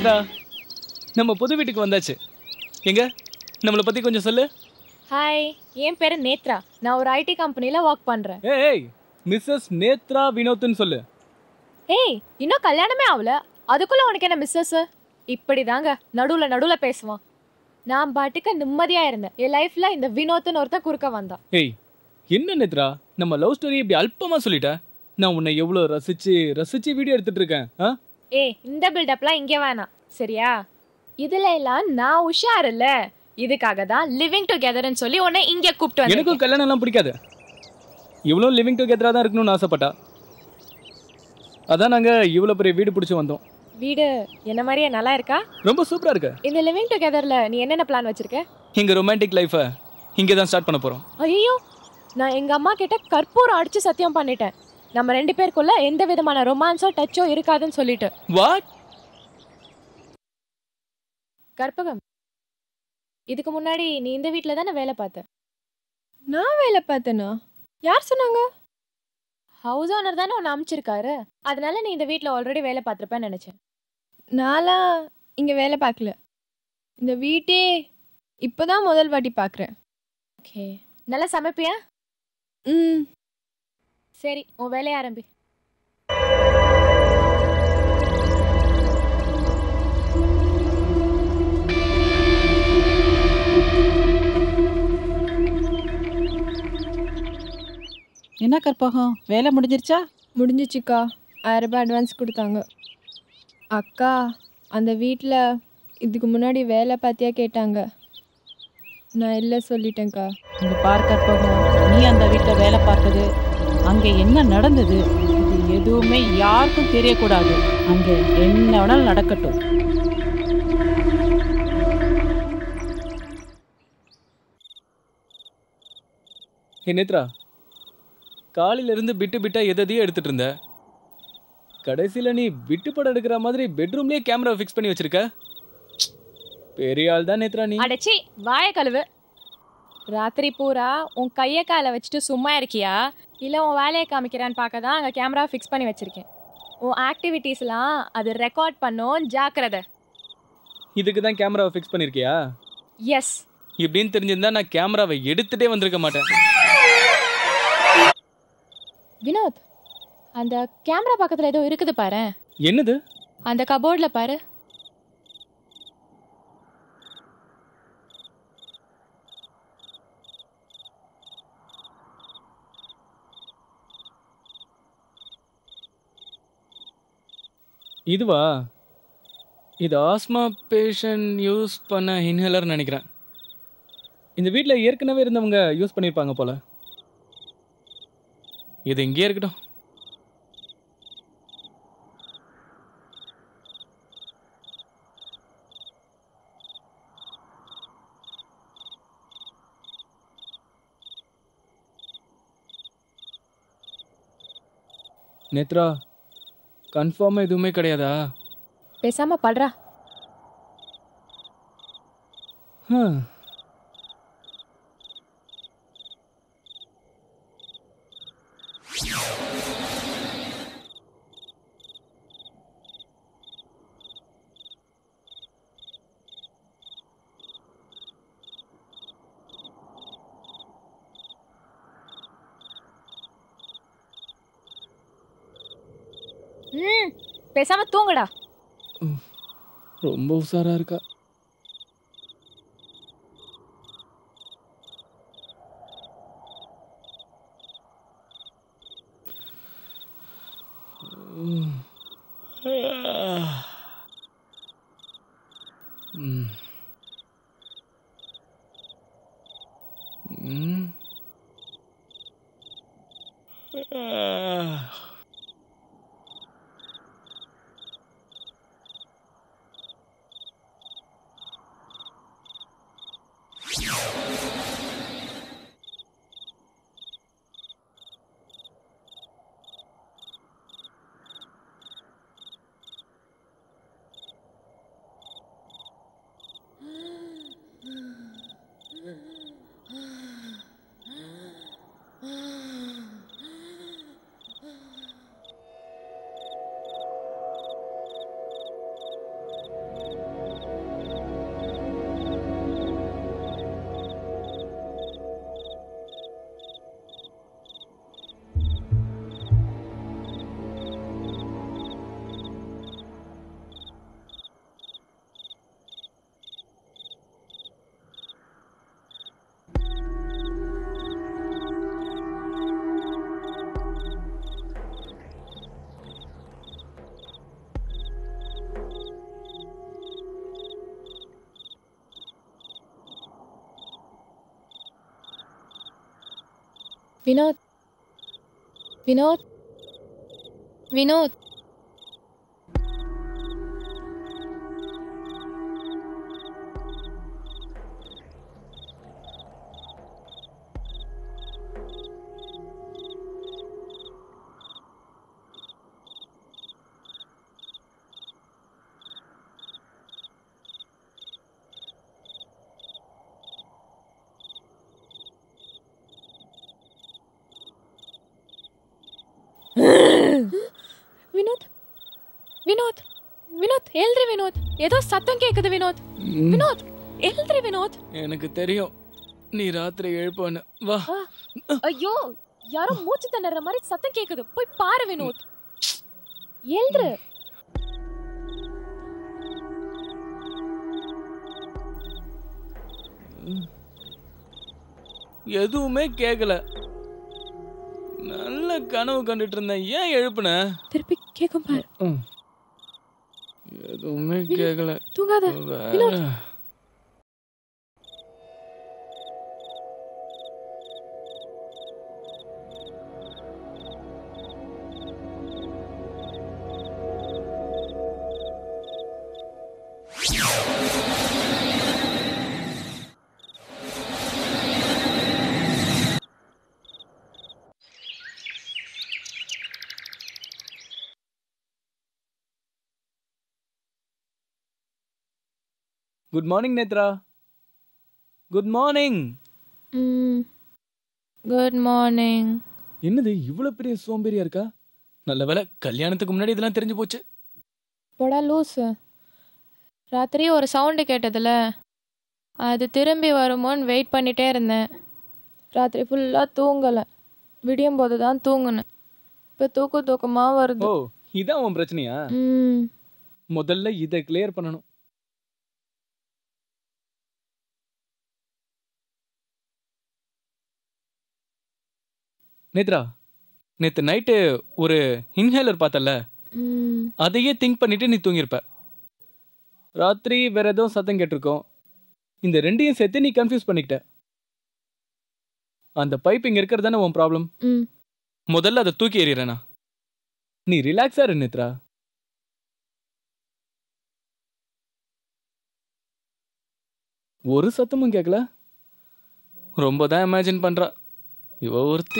நேத்ரா நம்ம புது வீட்டுக்கு வந்தாச்சு எங்க நம்மளை பத்தி கொஞ்சம் சொல்லு ஹாய் என் பேர் நேத்ரா நான் ஒரு ஐடி கம்பெனியில் ஒர்க் பண்ணுறேன் ஏய் ஏய் மிஸ்ஸஸ் நேத்ரா வினோத்னு சொல்லு ஏய் இன்னும் கல்யாணமே ஆகல அதுக்குள்ளே உனக்கு என்ன மிஸ்ஸஸ் இப்படி தாங்க நடுவில் நடுவில் பேசுவான் நான் பாட்டுக்கு நிம்மதியாக இருந்தேன் என் லைஃப்பில் இந்த வினோத்னு ஒருத்தன் குறுக்க வந்தான் ஏய் என்ன நேத்ரா நம்ம லவ் ஸ்டோரி இப்படி அல்பமா சொல்லிட்ட நான் உன்னை எவ்வளோ ரசிச்சு ரசிச்சு வீடியோ எடுத்துட்டு இருக்கேன் ஆ ஏய் இந்த பில்டப்லாம் இங்கே வேணாம் சரியா இதுல எல்லாம் நான் உஷார் இல்ல இதுக்காக தான் லிவிங் டுகெதர்னு சொல்லி உன்னை இங்கே கூப்பிட்டு வந்தேன் எனக்கும் கல்யாணம் எல்லாம் பிடிக்காது இவ்வளோ லிவிங் டுகெதராக தான் இருக்கணும்னு ஆசைப்பட்டா அதான் நாங்கள் இவ்வளோ பெரிய வீடு பிடிச்சி வந்தோம் வீடு என்ன மாதிரியே நல்லா இருக்கா ரொம்ப சூப்பராக இருக்கு இந்த லிவிங் டுகெதர்ல நீ என்னென்ன பிளான் வச்சிருக்க எங்கள் ரொமான்டிக் லைஃப்பை இங்கே தான் ஸ்டார்ட் பண்ண போகிறோம் ஐயோ நான் எங்க அம்மா கிட்ட கற்பூரம் அடிச்சு சத்தியம் பண்ணிட்டேன் நம்ம ரெண்டு பேருக்குள்ள எந்த விதமான ரொமான்ஸோ டச்சோ இருக்காதுன்னு சொல்லிட்டு வாட் கற்பகம் இதுக்கு முன்னாடி நீ இந்த வீட்ல தானே வேலை பார்த்த நான் வேலை பார்த்தேனா யார் சொன்னாங்க ஹவுஸ் ஓனர் தானே உன்னை அனுப்பிச்சிருக்காரு அதனால நீ இந்த வீட்ல ஆல்ரெடி வேலை பார்த்துருப்பேன்னு நினைச்சேன் நான்லாம் இங்கே வேலை பார்க்கல இந்த வீட்டே இப்போதான் முதல் வாட்டி பார்க்குறேன் ஓகே நல்லா சமைப்பியா ம் சரி உன் வேலையை ஆரம்பி என்ன கற்பகம் வேலை முடிஞ்சிருச்சா முடிஞ்சிச்சுக்கா ஆயிரம் ரூபாய் அட்வான்ஸ் கொடுத்தாங்க அக்கா அந்த வீட்டில் இதுக்கு முன்னாடி வேலை பார்த்தியா கேட்டாங்க நான் இல்லை சொல்லிட்டேன்க்கா இங்க பார் கற்பகம் நீ அந்த வீட்டில் வேலை பார்த்தது அங்கே என்ன நடந்தது இது எதுவுமே யாருக்கும் தெரியக்கூடாது அங்கே என்ன வேணாலும் நடக்கட்டும் ஹே நேத்ரா காலையில இருந்து பிட்டு பிட்டா எதையோ எடுத்துட்டு இருந்த கடைசியில் நீ பிட்டு படம் எடுக்கிற மாதிரி பெட்ரூம்லயே கேமரா ஃபிக்ஸ் பண்ணி வச்சிருக்க பெரிய ஆள் தான் நேத்ரா நீ அடைச்சி வாய கழுவு ராத்திரி பூரா உன் கையை காலை வச்சுட்டு சும்மா இருக்கியா இல்லை உன் வேலையை காமிக்கிறான்னு பார்க்க தான் அங்கே கேமரா ஃபிக்ஸ் பண்ணி வச்சுருக்கேன் உன் ஆக்டிவிட்டீஸ்லாம் அது ரெக்கார்ட் பண்ணும் ஜாக்கிரதை இதுக்கு தான் கேமராவை ஃபிக்ஸ் பண்ணிருக்கியா எஸ் இப்படின்னு தெரிஞ்சிருந்தா நான் கேமராவை எடுத்துட்டே வந்திருக்க மாட்டேன் வினோத் அந்த கேமரா பக்கத்தில் ஏதோ இருக்குது பாரு என்னது அந்த கபோர்டில் பாரு இதுவா இது ஆஸ்மா பேஷண்ட் யூஸ் பண்ண இன்ஹேலர் நினைக்கிறேன் இந்த வீட்டில் ஏற்கனவே இருந்தவங்க யூஸ் பண்ணியிருப்பாங்க போல இது இங்கேயே இருக்கட்டும் நேத்ரா கன்ஃபார்மாக எதுவுமே கிடையாதா பேசாமல் படுறா ஹம். ம் பேசாமல் தூங்குடா ரொம்ப உஷாரா இருக்கா ம். ம். வினோத் வினோத் வினோத் வினோத் வினோத் வினோத் எழுந்திரி வினோத் ஏதோ சத்தம் கேக்குது வினோத் ம், வினோத் எழுந்திரி வினோத் எனக்கு தெரியும் நீ ராத்திரி எழுப்பான்னு வா ஐயோ யாரோ மூச்சு திணற மாதிரி சத்தம் கேக்குது போய் பாரு வினோத் எழுந்திரு எதுவுமே கேட்கல நல்ல கனவு கண்டுட்டு இருந்தேன் ஏன் எழுப்புன திருப்பி கேக்கும் பாரு ம். எதுவுமே கேட்கல தூங்காத வேற good morning Nethra good morning good morning என்னது இவ்வளவு பெரிய சோம்பேறியா இருக்கா நல்ல வேளை கல்யாணத்துக்கு முன்னாடி இதெல்லாம் தெரிஞ்சு போச்சு போடா லூசு ராத்திரி ஒரு சவுண்டு கேட்டதுல அது திரும்பி வருமோன்னு வெயிட் பண்ணிட்டே இருந்தேன் ராத்திரி ஃபுல்லாக தூங்கலை விடியும் போது தான் தூங்குனேன் இப்போ தூக்க தூக்கமாக வருது ஓ இதான் உன் பிரச்சனையா ம் முதல்ல இதை கிளியர் பண்ணணும் நேத்ரா நேத்து நைட்டு ஒரு இன்ஹேலர் பார்த்தல ம் அதையே திங்க் பண்ணிட்டு நீ தூங்கியிருப்ப ராத்திரி வேற ஏதோ சத்தம் கேட்டிருக்கோம் இந்த ரெண்டையும் சேர்த்து நீ கன்ஃபியூஸ் பண்ணிக்கிட்ட அந்த பைப் இங்க இருக்கிறது தானே உன் ப்ராப்ளம் ம் முதல்ல அதை தூக்கி எறிகிறேனா நீ ரிலாக்ஸா இரு நேத்ரா ஒரு சத்தமும் கேட்கல ரொம்ப தான் இமேஜின் பண்றா இவ ஒருத்தி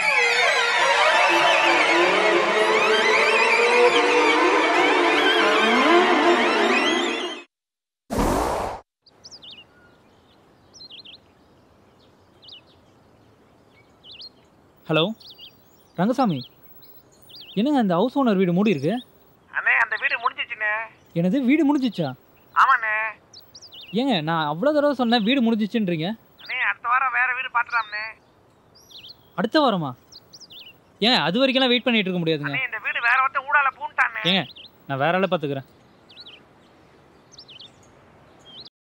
ஹலோ ரங்கசாமி என்னங்க அந்த ஹவுஸ் ஓனர் வீடு மூடி இருக்கு அண்ணே அந்த வீடு முடிஞ்சிச்சுண்ணே எனது வீடு முடிஞ்சிச்சா ஆமாண்ணே ஏங்க நான் அவ்வளோ தடவை சொன்னேன் வீடு முடிஞ்சிச்சுன்றீங்க அண்ணே அடுத்த வாரம் வேற வீடு பார்த்துலாம்ண்ணே அடுத்த வாரமா ஏங்க அது வரைக்கும்லாம் வெயிட் பண்ணிட்டு இருக்க முடியாதுங்க அண்ணே இந்த வீடு வேற ஒருத்தன் ஊடால பூண்டாண்ணே ஏங்க நான் வேற ஆளை பார்த்துக்கிறேன்